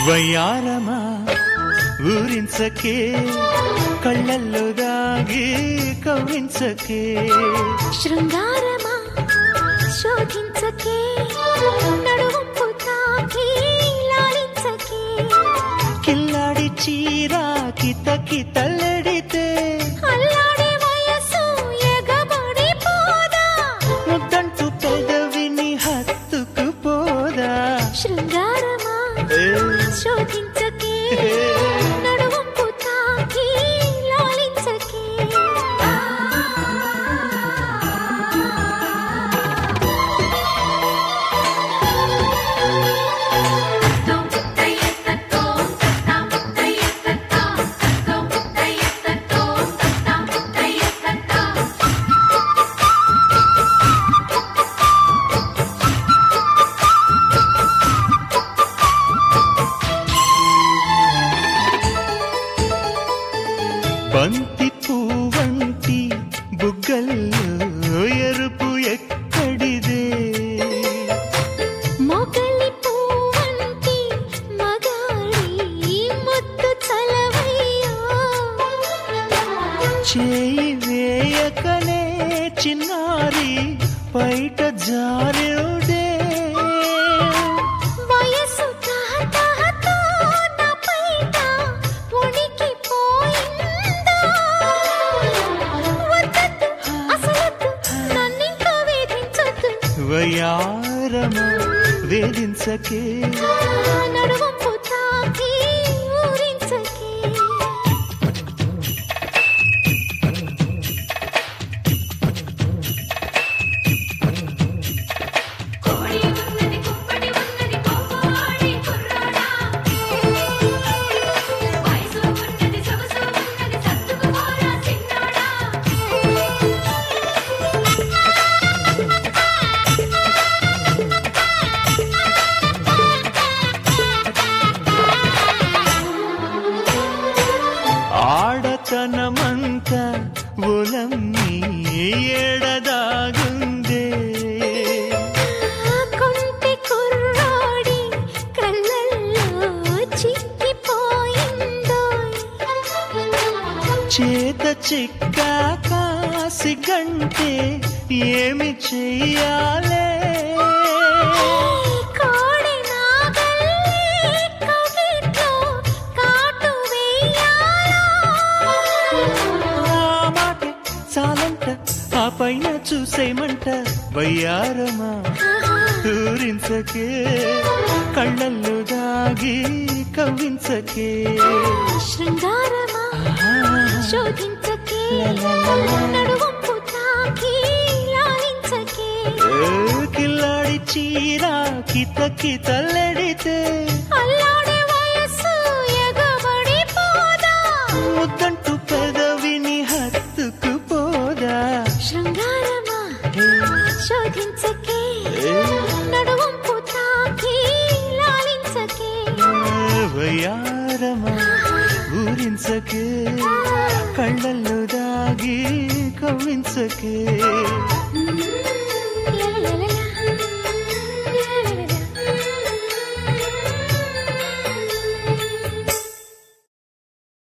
వయ్యారమా ఊరించకే కళ్ళల్లో దాగి కవ్వించకే శృంగారమా శోధించకే నడువంపు తాకి లాలించకే కిల్లాడి చీరా కిత కితలడితే అల్లాడే వయసు ఎగబడి పోదా ముద్దంటూ పెదవిని హత్తుకు పోదా శృంగారమా ఏ, శోధించకే ఏ. నడువంపు తాకి లాలించకే బంతి పువ్వంటి బుగ్గల్లో ఎరుపు ఎక్కడిదే మొగలి పువ్వంటి మగాడి ముద్దు చలవయ్యో చేయి వేయకనే చిన్నారి బయట జారుడే వయసు తాహతాహతో నా పైట ఉనికిపోయిందో. వద్దొద్దు, అసలొద్దు, నన్నింక వేధించొద్దు. వయారమా వేధించకే నడువంపు తాకి ఊరించకే. ఆడతనమంత ఒలమ్మి ఏడదాగుందే ఆ కొంటె కుర్రాడి కళ్ళల్లో చిక్కిపోయిందోయ్. చేత చిక్కాక సిగంటే ఏమి చెయ్యాలే కోడి నాగల్లే కవిట్లో కాటు వెయ్యాలా? ఆ మాటే చాలంట ఆ పైన చూసేమంట వయ్యారమా ఊరించకే కళ్ళల్లో దాగి కవ్వించకే శృంగారమా శోధించకే నడువంపు తాకి లాలించకే ఏ కిల్లాడి చీరా కిత కితలడితే అల్లాడే వయస్సు ఎగబడి పోదా ముద్దంటూ పెదవిని హత్తుకు పోదా శృంగారమా శోధించకే ఏ నడువంపు తాకి లాలించకే వయారమా ఊరించకే కళ్ళల్లో దాగి కవ్వించకే లలలలలా.